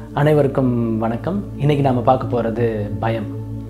அனைவருக்கும் வணக்கம் இன்றைக்கி நாம் பார்க்க போகிறது பயம்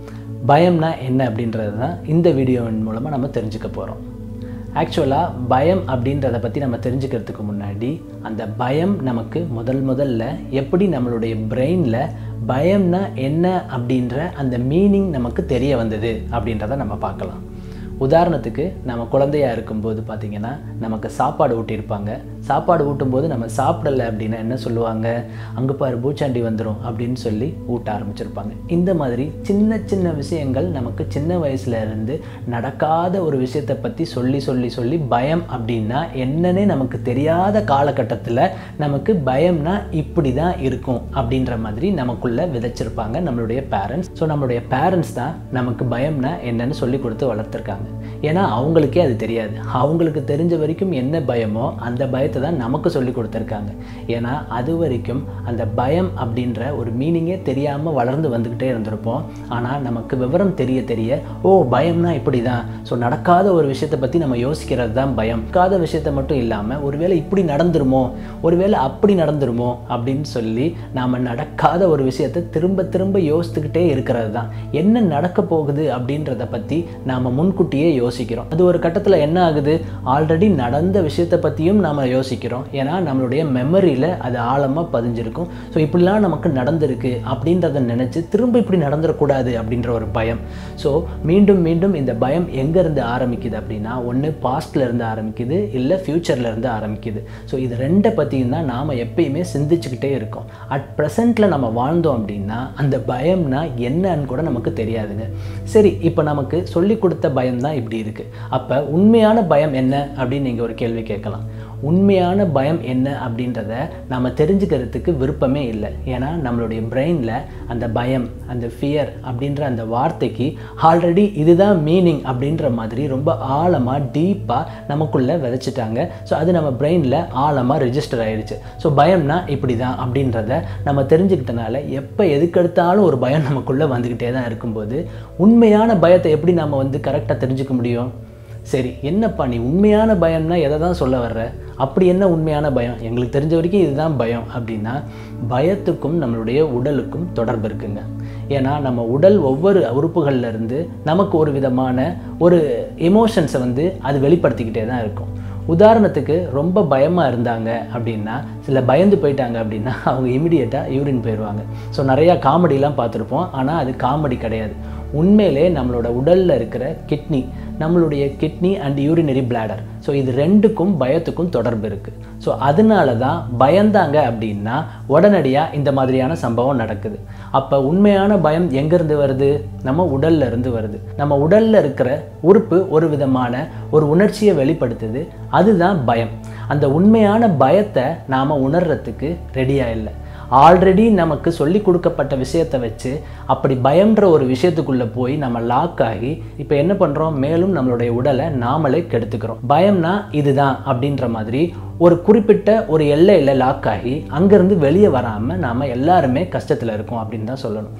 பயம்னா என்ன அப்படின்றது தான் இந்த வீடியோவின் மூலமாக நம்ம தெரிஞ்சுக்க போகிறோம் ஆக்சுவலாக பயம் அப்படின்றத பற்றி நம்ம தெரிஞ்சுக்கிறதுக்கு முன்னாடி அந்த பயம் நமக்கு முதல் முதல்ல எப்படி நம்மளுடைய பிரெயினில் பயம்னா என்ன அப்படின்ற அந்த மீனிங் நமக்கு தெரிய வந்தது அப்படின்றத நம்ம பார்க்கலாம் உதாரணத்துக்கு நம்ம குழந்தையா இருக்கும்போது பார்த்திங்கன்னா நமக்கு சாப்பாடு ஊட்டியிருப்பாங்க சாப்பாடு ஊட்டும்போது நம்ம சாப்பிடலை அப்படின்னா என்ன சொல்லுவாங்க அங்கே பாரு பூச்சாண்டி வந்துடும் அப்படின்னு சொல்லி ஊட்ட ஆரம்பிச்சிருப்பாங்க இந்த மாதிரி சின்ன சின்ன விஷயங்கள் நமக்கு சின்ன வயசுல இருந்து நடக்காத ஒரு விஷயத்தை பற்றி சொல்லி சொல்லி சொல்லி பயம் அப்படின்னா என்னன்னே நமக்கு தெரியாத காலகட்டத்தில் நமக்கு பயம்னா இப்படி தான் இருக்கும் அப்படின்ற மாதிரி நமக்குள்ள விதைச்சிருப்பாங்க நம்மளுடைய பேரண்ட்ஸ் ஸோ நம்மளுடைய பேரண்ட்ஸ் தான் நமக்கு பயம்னா என்னன்னு சொல்லி கொடுத்து வளர்த்துருக்காங்க ஏன்னா அவங்களுக்கே அது தெரியாது அவங்களுக்கு தெரிஞ்ச வரைக்கும் என்ன பயமோ அந்த பயத்தை தான் நமக்கு சொல்லி கொடுத்துருக்காங்க ஏன்னா அது வரைக்கும் அந்த பயம் அப்படின்ற ஒரு மீனிங்கே தெரியாமல் வளர்ந்து வந்துக்கிட்டே இருந்திருப்போம் ஆனால் நமக்கு விவரம் தெரிய தெரிய ஓ பயம்னா இப்படி தான் ஸோ நடக்காத ஒரு விஷயத்தை பற்றி நம்ம யோசிக்கிறது தான் பயம் நடக்காத விஷயத்தை மட்டும் இல்லாமல் ஒருவேளை இப்படி நடந்துருமோ ஒருவேளை அப்படி நடந்துருமோ அப்படின்னு சொல்லி நாம் நடக்காத ஒரு விஷயத்தை திரும்ப திரும்ப யோசித்துக்கிட்டே இருக்கிறது தான் என்ன நடக்க போகுது அப்படின்றத பற்றி நாம் முன்கூட்டியே யோசிக்கிறோம் அது ஒரு கட்டத்தில் என்ன ஆகுது ஆல்ரெடி நடந்த விஷயத்தை பற்றியும் நாம் யோசிக்கிறோம் ஏன்னா நம்மளுடைய மெமரியில் அது ஆழமாக பதிஞ்சிருக்கும் ஸோ இப்படிலாம் நமக்கு நடந்திருக்கு அப்படின்றத நினச்சி திரும்ப இப்படி நடந்துடக்கூடாது அப்படின்ற ஒரு பயம் ஸோ மீண்டும் மீண்டும் இந்த பயம் எங்கேருந்து ஆரம்பிக்குது அப்படின்னா ஒன்று பாஸ்ட்ல இருந்து ஆரம்பிக்குது இல்லை ஃப்யூச்சரில் இருந்து ஆரம்பிக்குது ஸோ இது ரெண்டை பற்றியும் தான் நாம் எப்பயுமே சிந்திச்சுக்கிட்டே இருக்கோம் அட் ப்ரெசண்ட்டில் நம்ம வாழ்ந்தோம் அப்படின்னா அந்த பயம்னா என்னன்னு கூட நமக்கு தெரியாதுங்க சரி இப்போ நமக்கு சொல்லி கொடுத்த பயம் தான் இப்படி இருக்குது அப்போ உண்மையான பயம் என்ன அப்படின்னு நீங்கள் ஒரு கேள்வி கேட்கலாம் உண்மையான பயம் என்ன அப்படின்றத நம்ம தெரிஞ்சுக்கிறதுக்கு விருப்பமே இல்லை ஏன்னா நம்மளுடைய பிரெயினில் அந்த பயம் அந்த ஃபியர் அப்படின்ற அந்த வார்த்தைக்கு ஆல்ரெடி இதுதான் மீனிங் அப்படின்ற மாதிரி ரொம்ப ஆழமாக டீப்பாக நமக்குள்ளே விதைச்சிட்டாங்க ஸோ அது நம்ம பிரெயினில் ஆழமாக ரெஜிஸ்டர் ஆயிடுச்சு ஸோ பயம்னா இப்படி தான் அப்படின்றத நம்ம தெரிஞ்சுக்கிட்டனால எப்போ எதுக்கெடுத்தாலும் ஒரு பயம் நமக்குள்ளே வந்துக்கிட்டே தான் இருக்கும்போது உண்மையான பயத்தை எப்படி நம்ம வந்து கரெக்டாக தெரிஞ்சுக்க முடியும் சரி என்னப்பா நீ உண்மையான பயம்னா எதை தான் சொல்ல வர்ற அப்படி என்ன உண்மையான பயம் எங்களுக்கு தெரிஞ்ச வரைக்கும் இதுதான் பயம் அப்படின்னா பயத்துக்கும் நம்மளுடைய உடலுக்கும் தொடர்பு இருக்குங்க ஏன்னா நம்ம உடல் ஒவ்வொரு உறுப்புகள்ல இருந்து நமக்கு ஒரு விதமான ஒரு எமோஷன்ஸை வந்து அது வெளிப்படுத்திக்கிட்டே தான் இருக்கும் உதாரணத்துக்கு ரொம்ப பயமாக இருந்தாங்க அப்படின்னா சில பயந்து போயிட்டாங்க அப்படின்னா அவங்க இமிடியேட்டாக யூரின் போயிடுவாங்க ஸோ நிறையா காமெடிலாம் பார்த்துருப்போம் ஆனால் அது காமெடி கிடையாது உண்மையிலே நம்மளோட உடலில் இருக்கிற கிட்னி நம்மளுடைய kidney and urinary bladder so இது ரெண்டுக்கும் பயத்துக்கும் தொடர்பு இருக்குது ஸோ அதனால தான் பயந்தாங்க அப்படின்னா உடனடியாக இந்த மாதிரியான சம்பவம் நடக்குது அப்போ உண்மையான பயம் எங்கேருந்து வருது நம்ம உடல்ல இருந்து வருது நம்ம உடலில் இருக்கிற உறுப்பு ஒரு விதமான ஒரு உணர்ச்சியை வெளிப்படுத்துது அதுதான் பயம் அந்த உண்மையான பயத்தை நாம் உணர்றதுக்கு ரெடியாக இல்லை ஆல்ரெடி நமக்கு சொல்லி கொடுக்கப்பட்ட விஷயத்தை வச்சு அப்படி பயம்ன்ற ஒரு விஷயத்துக்குள்ளே போய் நம்ம லாக் ஆகி இப்போ என்ன பண்ணுறோம் மேலும் நம்மளுடைய உடலை நாமளே கெடுத்துக்கிறோம் பயம்னா இதுதான் அப்படின்ற மாதிரி ஒரு குறிப்பிட்ட ஒரு எல்லையில் லாக் ஆகி அங்கேருந்து வெளியே வராமல் நாம் எல்லாருமே கஷ்டத்தில் இருக்கோம் அப்படின்னு தான் சொல்லணும்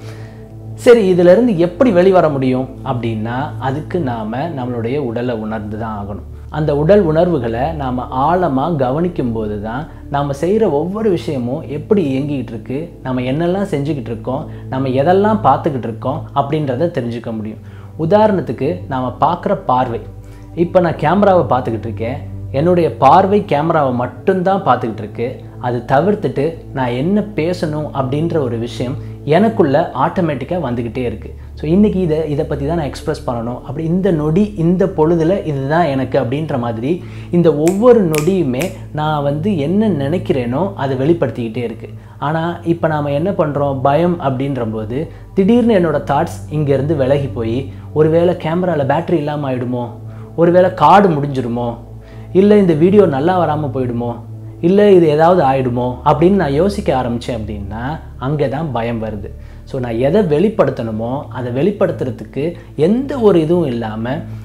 சரி இதிலிருந்து எப்படி வெளிவர முடியும் அப்படின்னா அதுக்கு நாம் நம்மளுடைய உடலை உணர்ந்து தான் ஆகணும் அந்த உடல் உணர்வுகளை நாம் ஆழமாக கவனிக்கும் போது தான் நாம் செய்கிற ஒவ்வொரு விஷயமும் எப்படி இயங்கிக்கிட்டு இருக்கு நம்ம என்னெல்லாம் செஞ்சுக்கிட்டு இருக்கோம் நம்ம எதெல்லாம் பார்த்துக்கிட்டு இருக்கோம் அப்படின்றத தெரிஞ்சுக்க முடியும் உதாரணத்துக்கு நாம் பார்க்குற பார்வை இப்போ நான் கேமராவை பார்த்துக்கிட்டு இருக்கேன் என்னுடைய பார்வை கேமராவை மட்டும்தான் பார்த்துக்கிட்டு இருக்கு அது தவிர்த்துட்டு நான் என்ன பேசணும் அப்படின்ற ஒரு விஷயம் எனக்குள்ள ஆட்டோமேட்டிக்காக வந்துக்கிட்டே இருக்குது ஸோ இன்றைக்கி இதை இதை பற்றி தான் நான் எக்ஸ்ப்ரெஸ் பண்ணணும் அப்படி இந்த நொடி இந்த பொழுதில் இதுதான் எனக்கு அப்படின்ற மாதிரி இந்த ஒவ்வொரு நொடியுமே நான் வந்து என்ன நினைக்கிறேனோ அதை வெளிப்படுத்திக்கிட்டே இருக்குது ஆனால் இப்போ நாம் என்ன பண்ணுறோம் பயம் அப்படின்றபோது திடீர்னு என்னோடய தாட்ஸ் இங்கேருந்து விலகி போய் ஒருவேளை கேமராவில் பேட்ரி இல்லாமல் ஆகிடுமோ ஒருவேளை கார்டு முடிஞ்சிருமோ இல்லை இந்த வீடியோ நல்லா வராமல் போயிடுமோ இல்லை இது ஏதாவது ஆயிடுமோ அப்படின்னு நான் யோசிக்க ஆரம்பித்தேன் அப்படின்னா அங்கே தான் பயம் வருது ஸோ நான் எதை வெளிப்படுத்தணுமோ அதை வெளிப்படுத்துறதுக்கு எந்த ஒரு இதுவும் இல்லாமல்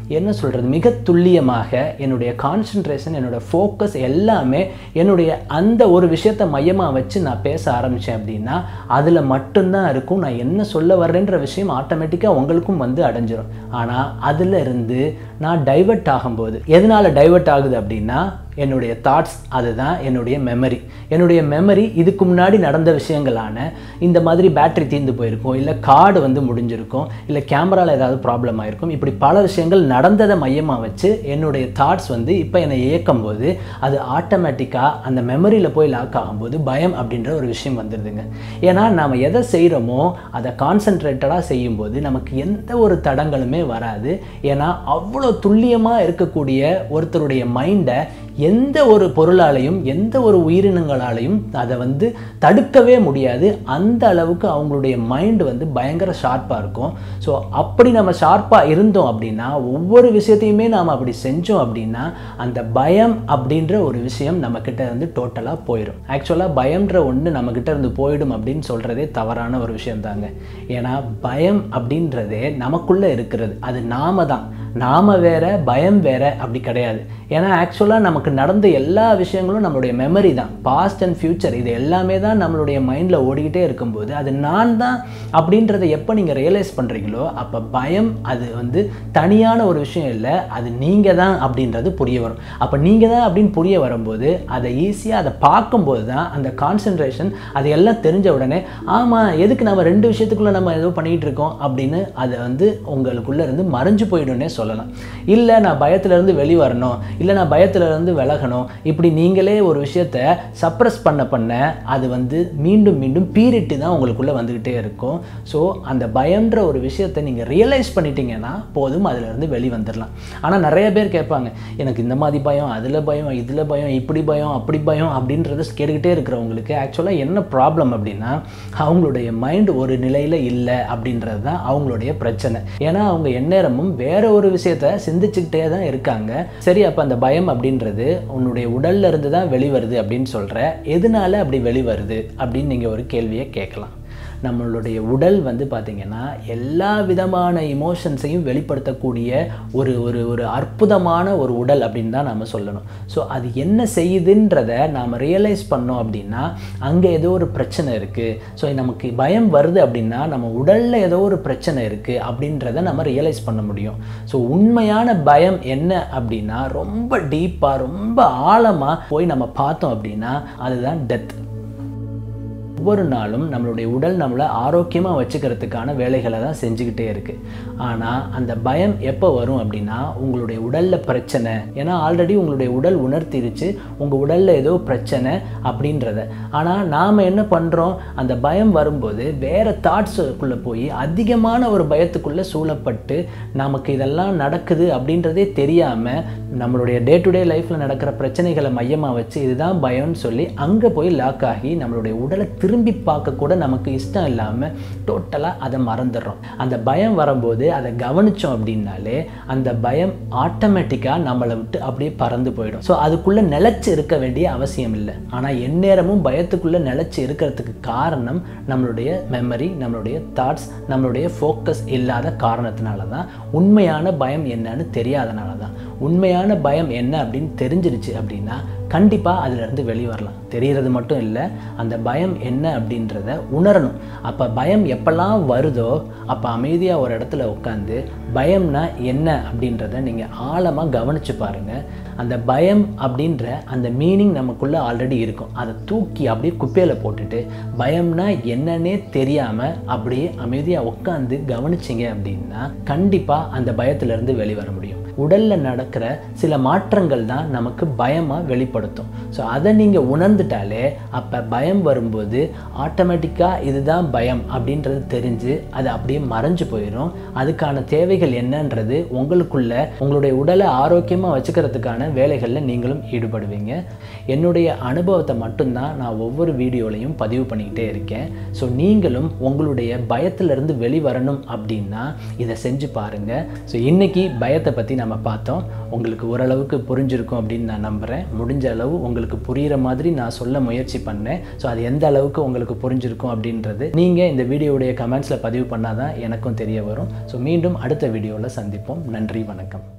என்ன சொல்கிறது மிக துல்லியமாக என்னுடைய கான்சன்ட்ரேஷன் என்னோட ஃபோக்கஸ் எல்லாமே என்னுடைய அந்த ஒரு விஷயத்தை மையமாக வச்சு நான் பேச ஆரம்பித்தேன் அப்படின்னா அதில் மட்டும்தான் இருக்கும் நான் என்ன சொல்ல வர்றேன்ற விஷயம் ஆட்டோமேட்டிக்காக உங்களுக்கும் வந்து அடைஞ்சிரும் ஆனால் அதில் இருந்து நான் டைவர்ட் ஆகும்போது எதனால் டைவர்ட் ஆகுது அப்படின்னா என்னுடைய தாட்ஸ் அதுதான் என்னுடைய மெமரி என்னுடைய மெமரி இதுக்கு முன்னாடி நடந்த விஷயங்களான இந்த மாதிரி பேட்டரி தீர்ந்து போயிருக்கும் இல்லை கார்டு வந்து முடிஞ்சிருக்கும் இல்லை கேமராவில் ஏதாவது ப்ராப்ளம் ஆயிருக்கும் இப்படி பல விஷயங்கள் நடந்ததை மையமாக வச்சு என்னுடைய தாட்ஸ் வந்து இப்போ என்னை இயக்கும் போது அது ஆட்டோமேட்டிக்காக அந்த மெமரியில் போய் லாக் ஆகும்போது பயம் அப்படின்ற ஒரு விஷயம் வந்துடுதுங்க ஏன்னா நாம் எதை செய்கிறோமோ அதை கான்சன்ட்ரேட்டடாக செய்யும்போது நமக்கு எந்த ஒரு தடங்களுமே வராது ஏன்னா அவ்வளோ துல்லியமாக இருக்கக்கூடிய ஒருத்தருடைய மைண்டை எந்த ஒரு பொருளாலையும் எந்த ஒரு உயிரினங்களாலையும் அதை வந்து தடுக்கவே முடியாது அந்த அளவுக்கு அவங்களுடைய மைண்டு வந்து பயங்கர ஷார்ப்பாக இருக்கும் ஸோ அப்படி நம்ம ஷார்ப்பாக இருந்தோம் அப்படின்னா ஒவ்வொரு விஷயத்தையுமே நாம் அப்படி செஞ்சோம் அப்படின்னா அந்த பயம் அப்படின்ற ஒரு விஷயம் நம்மக்கிட்ட இருந்து டோட்டலாக போயிடும் ஆக்சுவலாக பயம்ன்ற ஒன்று நம்மக்கிட்ட இருந்து போயிடும் அப்படின்னு சொல்கிறதே தவறான ஒரு விஷயம் தாங்க ஏன்னா பயம் அப்படின்றதே நமக்குள்ளே இருக்கிறது அது நாம தான் நாம வேற பயம் வேற அப்படி கிடையாது ஏன்னா ஆக்சுவலாக நமக்கு நடந்த எல்லா விஷயங்களும் நம்மளுடைய மெமரி தான் பாஸ்ட் அண்ட் ஃப்யூச்சர் இது எல்லாமே தான் நம்மளுடைய மைண்டில் ஓடிக்கிட்டே இருக்கும்போது அது நான் தான் அப்படின்றத எப்போ நீங்கள் ரியலைஸ் பண்ணுறீங்களோ அப்போ பயம் அது வந்து தனியான ஒரு விஷயம் இல்லை அது நீங்கள் தான் அப்படின்றது புரிய வரும் அப்போ நீங்கள் தான் அப்படின்னு புரிய வரும்போது அதை ஈஸியாக அதை பார்க்கும்போது தான் அந்த கான்சென்ட்ரேஷன் அது எல்லாம் தெரிஞ்ச உடனே ஆமாம் எதுக்கு நம்ம ரெண்டு விஷயத்துக்குள்ளே நம்ம ஏதோ பண்ணிகிட்டு இருக்கோம் அப்படின்னு அதை வந்து உங்களுக்குள்ளே இருந்து மறைஞ்சு போயிடும்னே சொல்லலாம் இல்லை நான் பயத்திலேருந்து வெளிவரணும் இல்லை நான் பயத்திலேருந்து விலகணும் இப்படி நீங்களே ஒரு விஷயத்த சப்ரஸ் பண்ண பண்ண அது வந்து மீண்டும் மீண்டும் பீரிட்டு தான் உங்களுக்குள்ளே வந்துக்கிட்டே இருக்கும் ஸோ அந்த பயம்ன்ற ஒரு விஷயத்தை நீங்கள் ரியலைஸ் பண்ணிட்டீங்கன்னா போதும் அதிலிருந்து வெளி வந்துடலாம் ஆனால் நிறைய பேர் கேட்பாங்க எனக்கு இந்த மாதிரி பயம் அதில் பயம் இதில் பயம் இப்படி பயம் அப்படி பயம் அப்படின்றத கேட்டுக்கிட்டே இருக்கிறவங்களுக்கு ஆக்சுவலாக என்ன ப்ராப்ளம் அப்படின்னா அவங்களுடைய மைண்ட் ஒரு நிலையில் இல்லை அப்படின்றது தான் அவங்களுடைய பிரச்சனை ஏன்னா அவங்க எந்நேரமும் வேற ஒரு விஷயத்த சிந்திச்சுக்கிட்டே தான் இருக்காங்க சரி அப்போ அந்த பயம் அப்படின்றது உன்னுடைய உடல்ல இருந்து தான் வெளிவருது அப்படின்னு சொல்கிற எதனால அப்படி வெளிவருது அப்படின்னு நீங்கள் ஒரு கேள்வியை கேட்கலாம் நம்மளுடைய உடல் வந்து பார்த்திங்கன்னா எல்லா விதமான இமோஷன்ஸையும் வெளிப்படுத்தக்கூடிய ஒரு ஒரு ஒரு அற்புதமான ஒரு உடல் அப்படின்னு தான் நாம் சொல்லணும் ஸோ அது என்ன செய்யுதுன்றதை நாம் ரியலைஸ் பண்ணோம் அப்படின்னா அங்கே ஏதோ ஒரு பிரச்சனை இருக்குது ஸோ நமக்கு பயம் வருது அப்படின்னா நம்ம உடலில் ஏதோ ஒரு பிரச்சனை இருக்குது அப்படின்றத நம்ம ரியலைஸ் பண்ண முடியும் ஸோ உண்மையான பயம் என்ன அப்படின்னா ரொம்ப டீப்பாக ரொம்ப ஆழமாக போய் நம்ம பார்த்தோம் அப்படின்னா அதுதான் டெத் ஒவ்வொரு நாளும் நம்மளுடைய உடல் நம்மளை ஆரோக்கியமாக வச்சுக்கிறதுக்கான வேலைகளை தான் செஞ்சுக்கிட்டே இருக்குது ஆனால் அந்த பயம் எப்போ வரும் அப்படின்னா உங்களுடைய உடலில் பிரச்சனை ஏன்னா ஆல்ரெடி உங்களுடைய உடல் உணர்த்திருச்சு உங்கள் உடலில் ஏதோ பிரச்சனை அப்படின்றத ஆனால் நாம் என்ன பண்ணுறோம் அந்த பயம் வரும்போது வேறு தாட்ஸுக்குள்ளே போய் அதிகமான ஒரு பயத்துக்குள்ளே சூழப்பட்டு நமக்கு இதெல்லாம் நடக்குது அப்படின்றதே தெரியாமல் நம்மளுடைய டே டு டே லைஃப்பில் நடக்கிற பிரச்சனைகளை மையமாக வச்சு இதுதான் பயம்னு சொல்லி அங்கே போய் லாக் ஆகி நம்மளுடைய உடலை திரும்பி பார்க்க கூட நமக்கு இஷ்டம் இல்லாமல் டோட்டலாக அதை மறந்துடுறோம் அந்த பயம் வரும்போது அதை கவனித்தோம் அப்படின்னாலே அந்த பயம் ஆட்டோமேட்டிக்காக நம்மளை விட்டு அப்படியே பறந்து போயிடும் ஸோ அதுக்குள்ளே நிலச்சி இருக்க வேண்டிய அவசியம் இல்லை ஆனால் எந்நேரமும் பயத்துக்குள்ளே நிலச்சி இருக்கிறதுக்கு காரணம் நம்மளுடைய மெமரி நம்மளுடைய தாட்ஸ் நம்மளுடைய ஃபோக்கஸ் இல்லாத காரணத்தினால தான் உண்மையான பயம் என்னன்னு தெரியாதனால தான் உண்மையான பயம் என்ன அப்படின்னு தெரிஞ்சிருச்சு அப்படின்னா கண்டிப்பாக அதிலிருந்து வெளிவரலாம் தெரியறது மட்டும் இல்லை அந்த பயம் என்ன அப்படின்றத உணரணும் அப்போ பயம் எப்பெல்லாம் வருதோ அப்போ அமைதியாக ஒரு இடத்துல உட்காந்து பயம்னா என்ன அப்படின்றத நீங்கள் ஆழமாக கவனித்து பாருங்கள் அந்த பயம் அப்படின்ற அந்த மீனிங் நமக்குள்ளே ஆல்ரெடி இருக்கும் அதை தூக்கி அப்படியே குப்பையில் போட்டுட்டு பயம்னா என்னன்னே தெரியாமல் அப்படியே அமைதியாக உட்காந்து கவனிச்சிங்க அப்படின்னா கண்டிப்பாக அந்த பயத்திலிருந்து வெளிவர முடியும் உடலில் நடக்கிற சில மாற்றங்கள் தான் நமக்கு பயமாக வெளிப்படுத்தும் ஸோ அதை நீங்கள் உணர்ந்துட்டாலே அப்போ பயம் வரும்போது ஆட்டோமேட்டிக்காக இதுதான் பயம் அப்படின்றது தெரிஞ்சு அது அப்படியே மறைஞ்சு போயிடும் அதுக்கான தேவைகள் என்னன்றது உங்களுக்குள்ள உங்களுடைய உடலை ஆரோக்கியமாக வச்சுக்கிறதுக்கான வேலைகளில் நீங்களும் ஈடுபடுவீங்க என்னுடைய அனுபவத்தை மட்டும்தான் நான் ஒவ்வொரு வீடியோலையும் பதிவு பண்ணிக்கிட்டே இருக்கேன் ஸோ நீங்களும் உங்களுடைய பயத்திலிருந்து வெளிவரணும் அப்படின்னா இதை செஞ்சு பாருங்கள் ஸோ இன்றைக்கி பயத்தை பற்றி நம்ம பார்த்தோம் உங்களுக்கு ஓரளவுக்கு புரிஞ்சிருக்கும் அப்படின்னு நான் நம்புகிறேன் முடிஞ்ச அளவு உங்களுக்கு புரிகிற மாதிரி நான் சொல்ல முயற்சி பண்ணேன் ஸோ அது எந்த அளவுக்கு உங்களுக்கு புரிஞ்சிருக்கும் அப்படின்றது நீங்கள் இந்த வீடியோவுடைய கமெண்ட்ஸில் பதிவு பண்ணால் தான் எனக்கும் தெரிய வரும் ஸோ மீண்டும் அடுத்த வீடியோவில் சந்திப்போம் நன்றி வணக்கம்